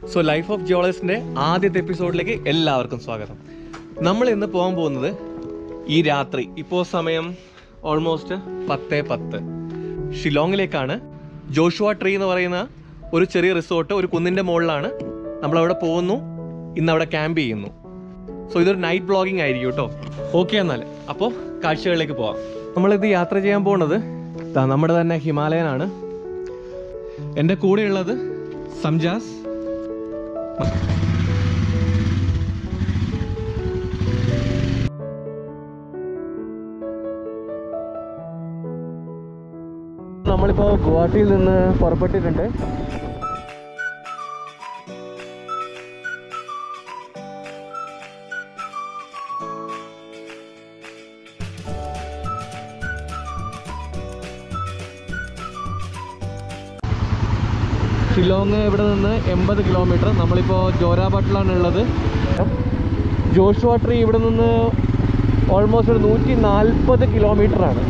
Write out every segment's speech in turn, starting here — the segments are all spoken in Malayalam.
സോ ലൈഫ് ഓഫ് ജിയോളജിസ്റ്റിന്റെ ആദ്യത്തെ എപ്പിസോഡിലേക്ക് എല്ലാവർക്കും സ്വാഗതം നമ്മൾ ഇന്ന് പോകാൻ പോകുന്നത് ഈ രാത്രി ഇപ്പോൾ സമയം ഓൾമോസ്റ്റ് പത്ത് പത്ത് ഷിലോങ്ങിലേക്കാണ് ജോഷുവ ട്രീ എന്ന് പറയുന്ന ഒരു ചെറിയ റിസോർട്ട് ഒരു കുന്നിൻ്റെ മുകളിലാണ് നമ്മളവിടെ പോകുന്നു ഇന്ന് അവിടെ ക്യാമ്പ് ചെയ്യുന്നു സോ ഇതൊരു നൈറ്റ് ബ്ലോഗിംഗ് ആയിരിക്കും കേട്ടോ ഓക്കെ എന്നാൽ അപ്പോൾ കാഴ്ചകളിലേക്ക് പോവാം നമ്മളിത് യാത്ര ചെയ്യാൻ പോകുന്നത് ദാ നമ്മുടെ തന്നെ ഹിമാലയനാണ് എൻ്റെ കൂടെയുള്ളത് സംജാസ് നമ്മളിപ്പോൾ ഗുവാഹട്ടിയിൽ നിന്ന് പുറപ്പെട്ടിട്ടുണ്ട് ഷിലോങ് ഇവിടെ നിന്ന് എൺപത് കിലോമീറ്റർ നമ്മളിപ്പോൾ ജോരാബട്ടിലാണ് ഉള്ളത് ജോഷുവ ട്രീ ഇവിടെ നിന്ന് ഓൾമോസ്റ്റ് ഒരു നൂറ്റി നാൽപ്പത് കിലോമീറ്റർ ആണ്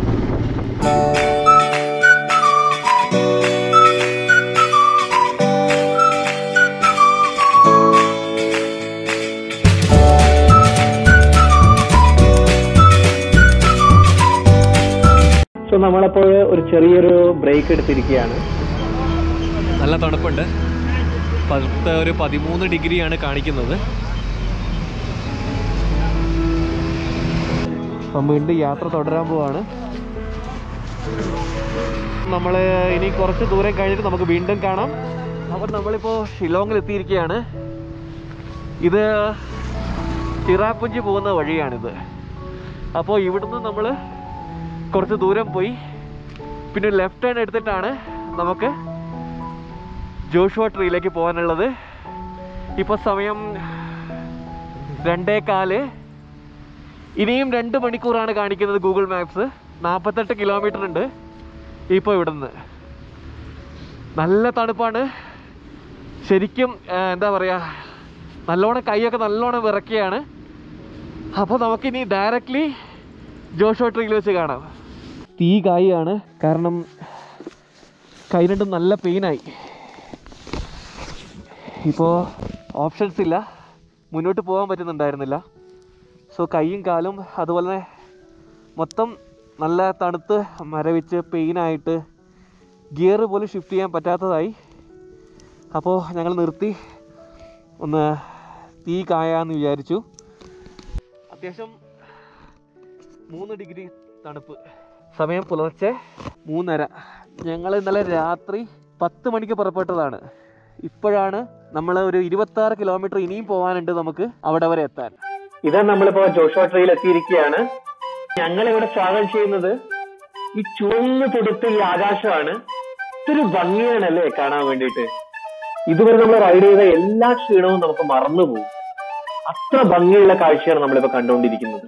സോ നമ്മളപ്പോൾ ഒരു ചെറിയൊരു ബ്രേക്ക് എടുത്തിരിക്കുകയാണ് നല്ല തണുപ്പുണ്ട് പത്ത് ഒരു പതിമൂന്ന് ഡിഗ്രിയാണ് കാണിക്കുന്നത് അപ്പം വീണ്ടും യാത്ര തുടരാൻ പോവാണ് നമ്മൾ ഇനി കുറച്ച് ദൂരം കഴിഞ്ഞിട്ട് നമുക്ക് വീണ്ടും കാണാം അപ്പോൾ നമ്മളിപ്പോൾ ഷിലോങ്ങിൽ എത്തിയിരിക്കുകയാണ് ഇത് ചിറാപ്പുഞ്ചി പോകുന്ന വഴിയാണിത് അപ്പോൾ ഇവിടുന്ന് നമ്മൾ കുറച്ച് ദൂരം പോയി പിന്നെ ലെഫ്റ്റ് ഹാൻഡ് എടുത്തിട്ടാണ് നമുക്ക് ജോഷുവ ട്രീയിലേക്ക് പോകാനുള്ളത് ഇപ്പോൾ സമയം രണ്ടേ കാല് ഇനിയും രണ്ട് മണിക്കൂറാണ് കാണിക്കുന്നത് ഗൂഗിൾ മാപ്സ് നാൽപ്പത്തെട്ട് കിലോമീറ്റർ ഉണ്ട് ഇപ്പോൾ ഇവിടുന്ന് നല്ല തണുപ്പാണ് ശരിക്കും ആ, എന്താ പറയുക നല്ലോണം കൈയൊക്കെ നല്ലോണം വിറക്കുകയാണ് അപ്പോൾ നമുക്കിനി ഡയറക്റ്റ്ലി ജോഷുവ ട്രീയിൽ വെച്ച് കാണാം തീ കായാണ് കാരണം കൈ രണ്ടും നല്ല പെയിനായി ഇപ്പോൾ ഓപ്ഷൻസ് ഇല്ല മുന്നോട്ട് പോകാൻ പറ്റുന്നുണ്ടായിരുന്നില്ല സോ കൈയും കാലും അതുപോലെ തന്നെ മൊത്തം നല്ല തണുത്ത് മരവിച്ച് പെയിനായിട്ട് ഗിയർ പോലും ഷിഫ്റ്റ് ചെയ്യാൻ പറ്റാത്തതായി അപ്പോൾ ഞങ്ങൾ നിർത്തി ഒന്ന് തീ കായാന്ന് വിചാരിച്ചു അത്യാവശ്യം മൂന്ന് ഡിഗ്രി തണുപ്പ് സമയം പുലർച്ചെ മൂന്നര ഞങ്ങൾ ഇന്നലെ രാത്രി പത്ത് മണിക്ക് പുറപ്പെട്ടതാണ് ഇപ്പോഴാണ് നമ്മൾ ഒരു ഇരുപത്തി ആറ് കിലോമീറ്റർ ഇനിയും പോകാനുണ്ട് നമുക്ക് അവിടെ വരെ എത്താൻ ഇതാ നമ്മളിപ്പോ ജോഷുവ ട്രെയിൽ എത്തിയിരിക്കുകയാണ് ഞങ്ങൾ ഇവിടെ സ്വാഗതം ചെയ്യുന്നത് ഈ ചുവന്ന് തൊടുത്ത ഈ ആകാശമാണ് ഇതൊരു ഭംഗിയാണല്ലേ കാണാൻ വേണ്ടിയിട്ട് ഇതുവരെ നമ്മൾ റൈഡ് ചെയ്ത എല്ലാ ക്ഷീണവും നമുക്ക് മറന്നുപോകും അത്ര ഭംഗിയുള്ള കാഴ്ചയാണ് നമ്മളിപ്പോ കണ്ടുകൊണ്ടിരിക്കുന്നത്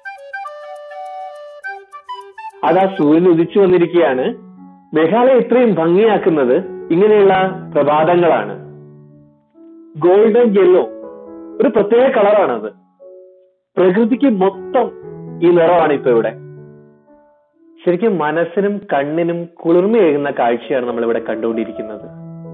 അതാ സൂര്യൻ ഉദിച്ചു വന്നിരിക്കുകയാണ് മേഘാലയ ഇത്രയും ഭംഗിയാക്കുന്നത് ഇങ്ങനെയുള്ള പ്രഭാതങ്ങളാണ് ഗോൾഡൻ യെല്ലോ ഒരു പ്രത്യേക കളറാണത് പ്രകൃതിക്ക് മൊത്തം ഈ നിറമാണ് ഇപ്പൊ ഇവിടെ ശരിക്കും മനസ്സിനും കണ്ണിനും കുളിർമയേകുന്ന കാഴ്ചയാണ് നമ്മൾ ഇവിടെ കണ്ടുകൊണ്ടിരിക്കുന്നത്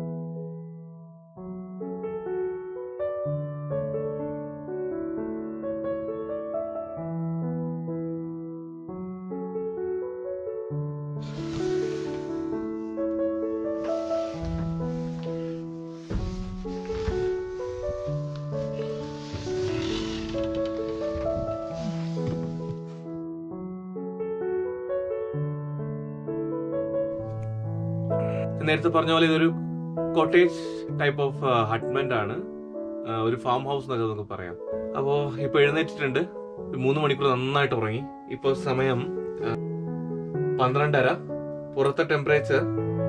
നേരത്തെ പറഞ്ഞ പോലെ ഇതൊരു കോട്ടേജ് ടൈപ്പ് ഓഫ് ഹട്ട്മെന്റ് ആണ് ആ, ഒരു ഫാം ഹൗസ് എന്നൊക്കെ നമുക്ക് പറയാം അപ്പോൾ ഇപ്പോൾ എഴുന്നേറ്റിട്ടുണ്ട് ഒരു മൂന്ന് മണിക്കൂർ നന്നായിട്ട് ഉറങ്ങി ഇപ്പോൾ സമയം ആ, പന്ത്രണ്ടര പുറത്തെ ടെമ്പറേച്ചർ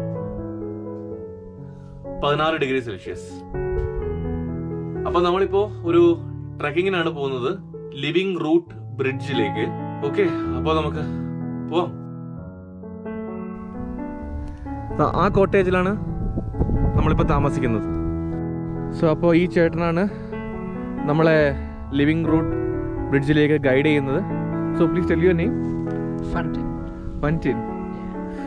പതിനാറ് ഡിഗ്രി സെൽഷ്യസ് അപ്പൊ നമ്മളിപ്പോ ഒരു ട്രക്കിങ്ങിനാണ് പോകുന്നത് ലിവിംഗ് റൂട്ട് ബ്രിഡ്ജിലേക്ക് ഓക്കെ അപ്പോൾ നമുക്ക് പോവാം ആ- ആ കോട്ടേജിലാണ് നമ്മളിപ്പോൾ താമസിക്കുന്നത് സോ അപ്പോൾ ഈ ചേട്ടനാണ് നമ്മളെ ലിവിംഗ് റൂട്ട് ബ്രിഡ്ജിലേക്ക് ഗൈഡ് ചെയ്യുന്നത് so please tell your name Funtin. Pantin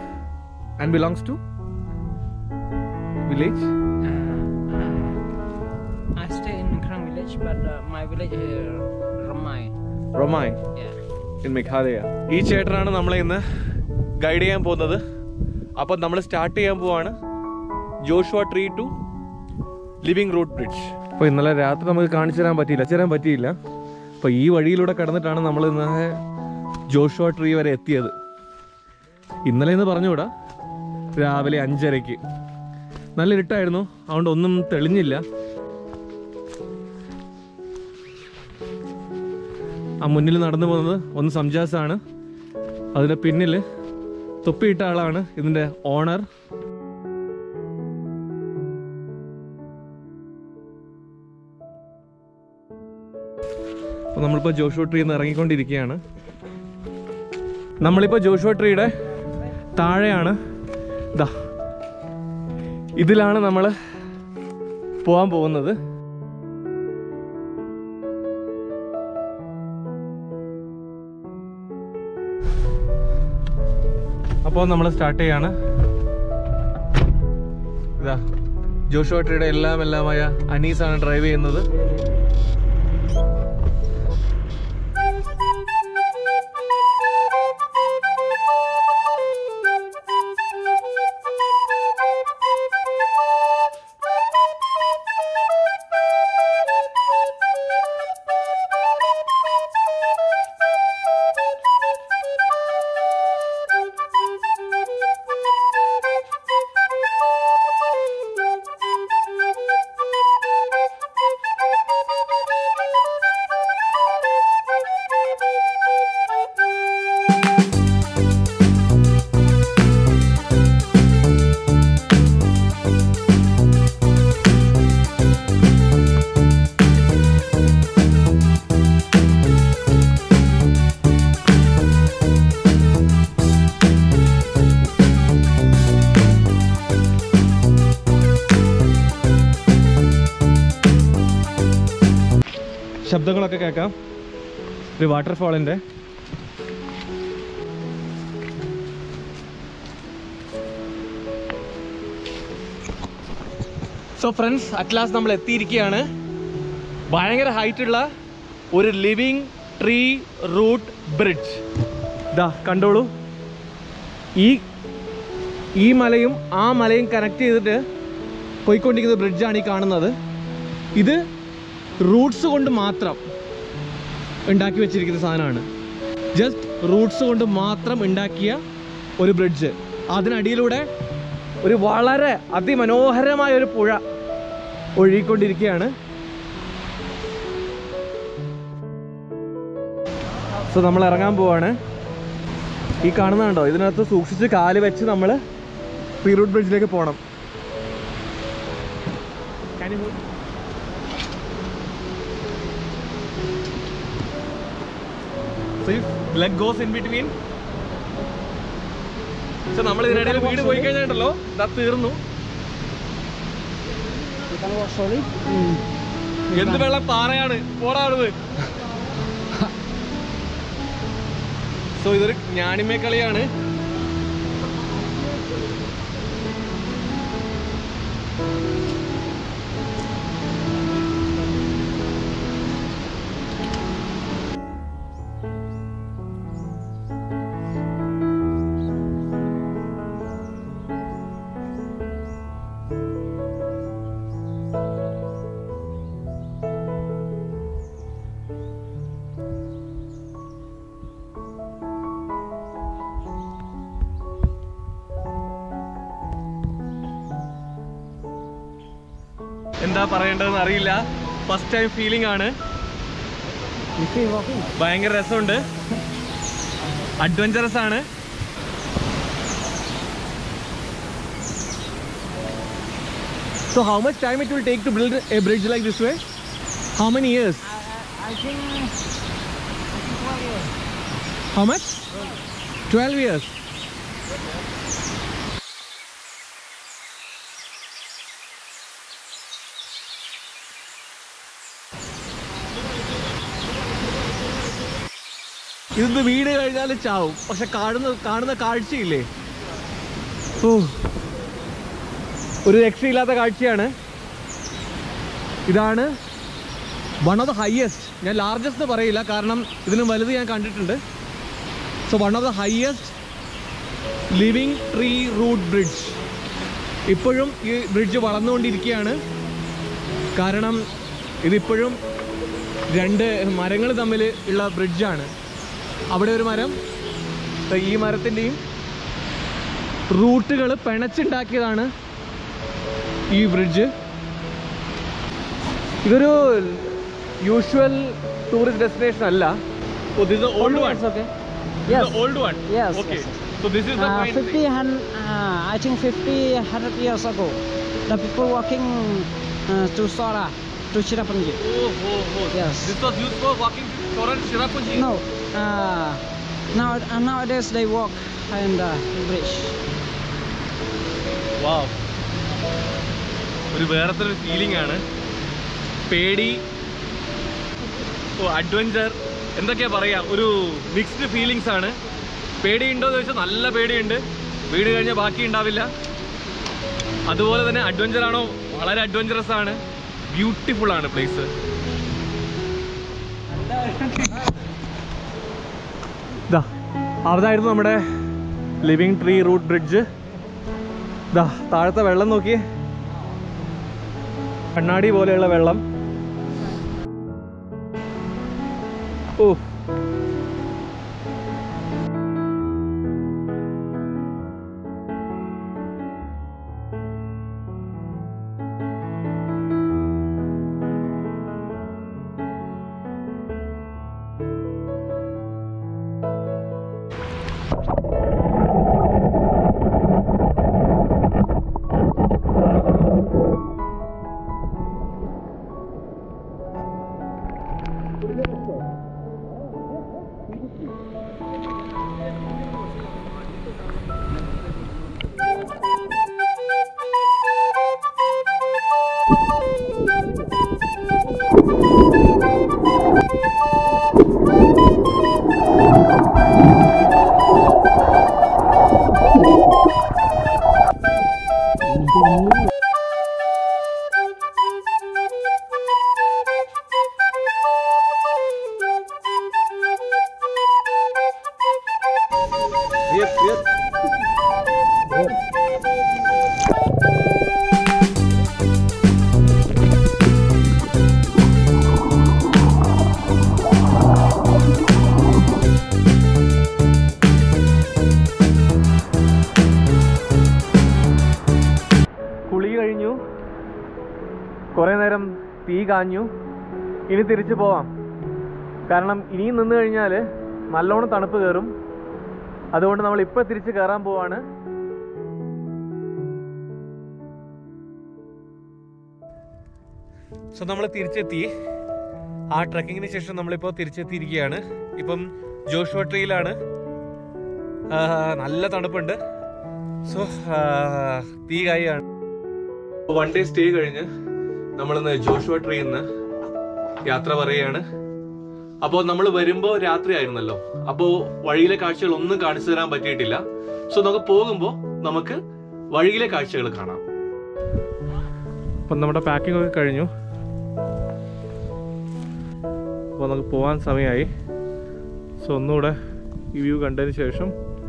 and belongs to village Uh, I stay in Krang village, but uh, my village is Ramai. Romai Yeah. In Meghalaya ഈ ചേട്ടനാണ് നമ്മളെ ഇന്ന് ഗൈഡ് ചെയ്യാൻ പോകുന്നത് അപ്പം നമ്മൾ സ്റ്റാർട്ട് ചെയ്യാൻ പോവാണ് Joshua tree to living root bridge അപ്പോൾ ഇന്നലെ രാത്രി നമുക്ക് കാണിച്ചു തരാൻ പറ്റിയില്ല തരാൻ പറ്റിയില്ല അപ്പോൾ ഈ വഴിയിലൂടെ കടന്നിട്ടാണ് നമ്മൾ ഇന്നലെ ജോഷുവ ട്രീ വരെ എത്തിയത് ഇന്നലെ എന്ന് പറഞ്ഞുകൂടാ രാവിലെ അഞ്ചരയ്ക്ക് നല്ല ഇരുട്ടായിരുന്നു അതുകൊണ്ട് ഒന്നും തെളിഞ്ഞില്ല ആ മുന്നിൽ നടന്നു പോകുന്നത് ഒന്ന് സംജാസാണ് അതിൻ്റെ പിന്നിൽ തൊപ്പിയിട്ട ആളാണ് ഇതിൻ്റെ ഓണർ അപ്പോൾ നമ്മളിപ്പോൾ ജോഷുവ ട്രീ നിന്ന് ഇറങ്ങിക്കൊണ്ടിരിക്കുകയാണ് നമ്മളിപ്പോൾ ജോഷുവ ട്രീയുടെ താഴെയാണ് ഇതാ ഇതിലാണ് നമ്മൾ പോകാൻ പോകുന്നത് അപ്പോൾ നമ്മൾ സ്റ്റാർട്ട് ചെയ്യാണ് ഇതാ ജോഷുവ ട്രീയുടെ എല്ലാം എല്ലാമായ അനീസാണ് ഡ്രൈവ് ചെയ്യുന്നത് ശബ്ദങ്ങളൊക്കെ കേൾക്കാം ഒരു വാട്ടർഫാളിൻ്റെ സോ ഫ്രണ്ട്സ് അറ്റ് ലാസ്റ്റ് നമ്മൾ എത്തിയിരിക്കുകയാണ് ഭയങ്കര ഹൈറ്റ് ഉള്ള ഒരു ലിവിങ് ട്രീ റൂട്ട് ബ്രിഡ്ജ് ഇതാ കണ്ടോളൂ ഈ ഈ മലയും ആ മലയും കണക്ട് ചെയ്തിട്ട് പോയിക്കൊണ്ടിരിക്കുന്ന ബ്രിഡ്ജാണ് ഈ കാണുന്നത് ഇത് റൂട്ട്സ് കൊണ്ട് മാത്രം ഉണ്ടാക്കി വെച്ചിരിക്കുന്ന സാധനമാണ് ജസ്റ്റ് റൂട്ട്സ് കൊണ്ട് മാത്രം ഉണ്ടാക്കിയ ഒരു ബ്രിഡ്ജ് അതിനടിയിലൂടെ ഒരു വളരെ അതിമനോഹരമായ ഒരു പുഴ ഒഴുകിക്കൊണ്ടിരിക്കുകയാണ് സോ നമ്മൾ ഇറങ്ങാൻ പോവാണ് ഈ കാണുന്നുണ്ടോ ഇതിനകത്ത് സൂക്ഷിച്ച് കാല് വെച്ച് നമ്മൾ ഫ്രീ റൂട്ട് ബ്രിഡ്ജിലേക്ക് പോകണം Can you hold? So if leg goes in between പക്ഷെ നമ്മൾ ഇതിനിടയിൽ വീട് പോയി കഴിഞ്ഞിട്ടുണ്ടല്ലോ ഇതാ തീർന്നു You can walk slowly. എന്ത് വെള്ളം പാറയാണ് പോടാണത് സോ ഇതൊരു ഞാണിമേ കളിയാണ് എന്താ പറയേണ്ടതെന്ന് അറിയില്ല ഫസ്റ്റ് ടൈം ഫീലിംഗ് ആണ് You feel walking? ഭയങ്കര രസമുണ്ട് അഡ്വഞ്ചറസ് ആണ് So how much time it will take to build a bridge like this way? How many years? I, I, I think, I think 12 years. How much? 12 years. ഇതൊന്ന് വീട് കഴിഞ്ഞാൽ ചാവും പക്ഷെ കാണുന്ന കാണുന്ന കാഴ്ചയില്ലേ ഓ ഒരു രക്ഷയില്ലാത്ത കാഴ്ചയാണ് ഇതാണ് വൺ ഓഫ് ദ ഹയസ്റ്റ് ഞാൻ ലാർജസ്റ്റ് പറയില്ല കാരണം ഇതിനും വലുത് ഞാൻ കണ്ടിട്ടുണ്ട് so one of the highest living tree root bridge ഇപ്പോഴും ഈ ബ്രിഡ്ജ് വളർന്നുകൊണ്ടിരിക്കുകയാണ് കാരണം ഇതിപ്പോഴും രണ്ട് മരങ്ങൾ തമ്മിൽ ഉള്ള ബ്രിഡ്ജാണ് അവിടെ ഒരു മരം ദാ ഈ മരത്തിൻ്റെയും റൂട്ടുകൾ പിണച്ചുണ്ടാക്കിയതാണ് ഈ ബ്രിഡ്ജ് ഇതൊരു യൂഷ്വൽ ടൂറിസ്റ്റ് ഡെസ്റ്റിനേഷൻ അല്ല old one okay. Yes. Old one Yes, okay yes, so this is the Uh, point 50, hun, uh, I think 50, 100 years ago, the people walking uh, to Sora, to Chirapunji. Oh, oh, oh. Yes. This was used for walking to Toran Shirapunji. No, uh, now uh, nowadays they walk in the bridge. Wow. ഒരു വേറത്തെ ഒരു ഫീലിംഗ് ആണ് പേടി അഡ്വഞ്ചർ എന്തൊക്കെയാ പറയാ ഒരു മിക്സ്ഡ് ഫീലിങ്സ് ആണ് പേടിയുണ്ടോ എന്ന് ചോദിച്ചാൽ നല്ല പേടിയുണ്ട് വീട് കഴിഞ്ഞാൽ ബാക്കി ഉണ്ടാവില്ല അതുപോലെ തന്നെ അഡ്വഞ്ചർ ആണോ വളരെ അഡ്വഞ്ചറസ് ആണ് ബ്യൂട്ടിഫുൾ ആണ് പ്ലേസ് അതായിരുന്നു നമ്മുടെ ലിവിങ് ട്രീ റൂട്ട് ബ്രിഡ്ജ് ദാ താഴത്തെ വെള്ളം നോക്കി കണ്ണാടി പോലെയുള്ള വെള്ളം ഓ കുളി കഴിഞ്ഞു കുറേ നേരം തീ കാഞ്ഞു ഇനി തിരിച്ചു പോവാം കാരണം ഇനിയും നിന്ന് കഴിഞ്ഞാൽ നല്ലോണം തണുപ്പ് കയറും അതുകൊണ്ട് നമ്മൾ ഇപ്പോൾ തിരിച്ച് കയറാൻ പോവാണ് സോ നമ്മൾ തിരിച്ചെത്തി ആ ട്രക്കിങ്ങിന് ശേഷം നമ്മളിപ്പോൾ തിരിച്ചെത്തിയിരിക്കുകയാണ് ഇപ്പം ജോഷുവ ട്രീയിലാണ് ആ, നല്ല തണുപ്പുണ്ട് സോ തീ കായാണ് വൺ ഡേ സ്റ്റേ കഴിഞ്ഞ് നമ്മളിന്ന് ജോഷുവ ട്രീയിൽ നിന്ന് യാത്ര പറയുകയാണ് അപ്പോൾ നമ്മൾ വരുമ്പോൾ രാത്രി ആയിരുന്നല്ലോ അപ്പോൾ വഴിയിലെ കാഴ്ചകൾ ഒന്നും കാണിച്ചു തരാൻ പറ്റിയിട്ടില്ല സോ നമുക്ക് പോകുമ്പോൾ നമുക്ക് വഴിയിലെ കാഴ്ചകൾ കാണാം അപ്പം നമ്മുടെ പാക്കിംഗ് ഒക്കെ കഴിഞ്ഞു അപ്പോൾ നമുക്ക് പോകാൻ സമയമായി സോ ഒന്നുകൂടെ ഈ വ്യൂ കണ്ടതിന് ശേഷം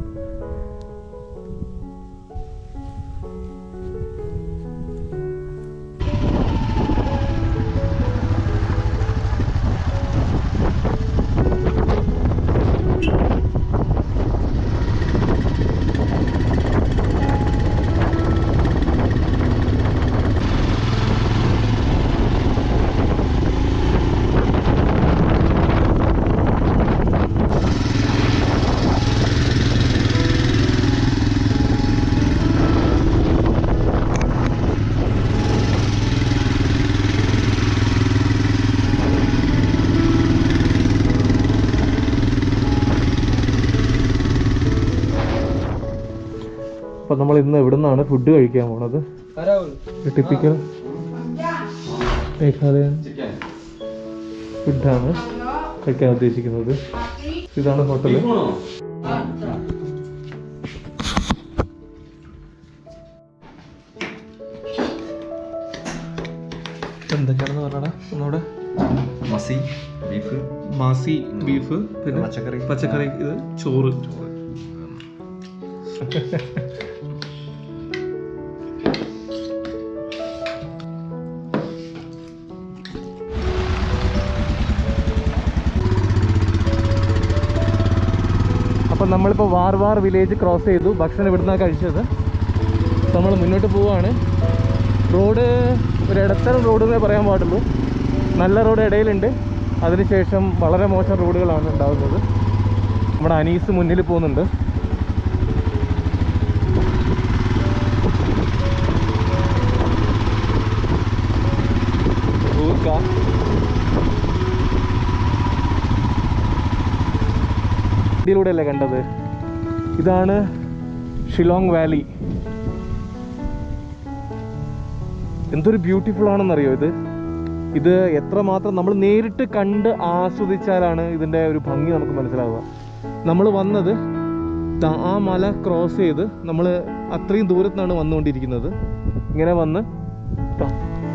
അപ്പം നമ്മൾ ഇന്ന് എവിടെ നിന്നാണ് ഫുഡ് കഴിക്കാൻ പോണത് ടിപ്പിക്കൽ മേഘാലയൻ ഫുഡാണ് കഴിക്കാൻ ഉദ്ദേശിക്കുന്നത് ഇതാണ് ഹോട്ടൽ എന്തൊക്കെയാണെന്ന് പറഞ്ഞടാ ഒന്നുകൂടെ മസി ബീഫ് മാസി ബീഫ് പിന്നെ പച്ചക്കറി. പച്ചക്കറി ഇത് ചോറ് അപ്പം നമ്മളിപ്പോൾ വാർ വാർ വില്ലേജ് ക്രോസ് ചെയ്തു ഭക്ഷണം ഇവിടുന്നാണ് കഴിച്ചത് നമ്മൾ മുന്നോട്ട് പോവുകയാണ് റോഡ് ഒരു ഇടത്തരം റോഡ് എന്നേ പറയാൻ പാടുള്ളൂ നല്ല റോഡ് ഇടയിലുണ്ട് അതിനുശേഷം വളരെ മോശം റോഡുകളാണ് ഉണ്ടാകുന്നത് നമ്മുടെ അനീസ് മുന്നിൽ പോകുന്നുണ്ട് ഊക്ക. ഇതിലൂടെയല്ലേ കണ്ടത് ഇതാണ് ഷിലോങ് വാലി എന്തൊരു ബ്യൂട്ടിഫുൾ ആണെന്നറിയോ ഇത് ഇത് എത്രമാത്രം നമ്മൾ നേരിട്ട് കണ്ട് ആസ്വദിച്ചാലാണ് ഇതിൻ്റെ ഒരു ഭംഗി നമുക്ക് മനസ്സിലാവുക നമ്മൾ വന്നത് ദാ ആ മല ക്രോസ് ചെയ്ത് നമ്മൾ അത്രയും ദൂരത്താണ് വന്നുകൊണ്ടിരിക്കുന്നത് ഇങ്ങനെ വന്ന് ദാ.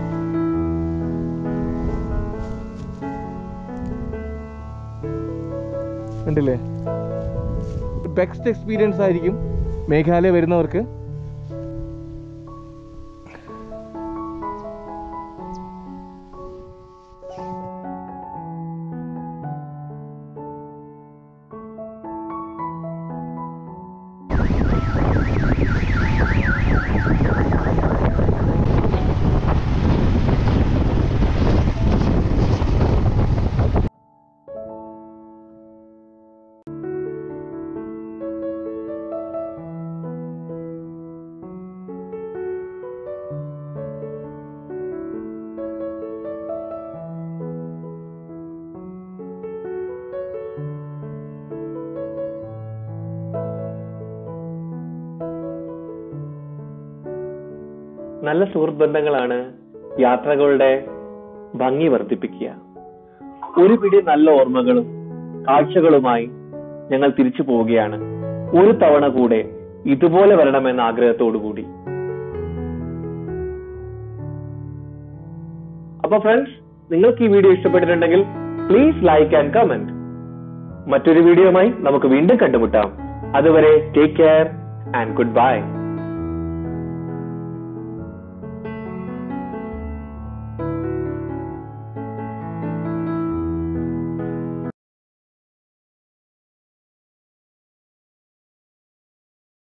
കണ്ടില്ലേ ബെസ്റ്റ് എക്സ്പീരിയൻസ് ആയിരിക്കും മേഘാലയ വരുന്നവർക്ക് നല്ല സുഹൃത്ത് ബന്ധങ്ങളാണ് യാത്രകളുടെ ഭംഗി വർദ്ധിപ്പിക്കുക ഒരു പിടി നല്ല ഓർമ്മകളും കാഴ്ചകളുമായി ഞങ്ങൾ തിരിച്ചു പോവുകയാണ് ഒരു തവണ കൂടെ ഇതുപോലെ വരണമെന്ന ആഗ്രഹത്തോടു കൂടി അപ്പൊ ഫ്രണ്ട്സ് നിങ്ങൾക്ക് ഈ വീഡിയോ ഇഷ്ടപ്പെട്ടിട്ടുണ്ടെങ്കിൽ പ്ലീസ് ലൈക്ക് ആൻഡ് കമന്റ് മറ്റൊരു വീഡിയോയുമായി നമുക്ക് വീണ്ടും കണ്ടുമുട്ടാം അതുവരെ take care and good by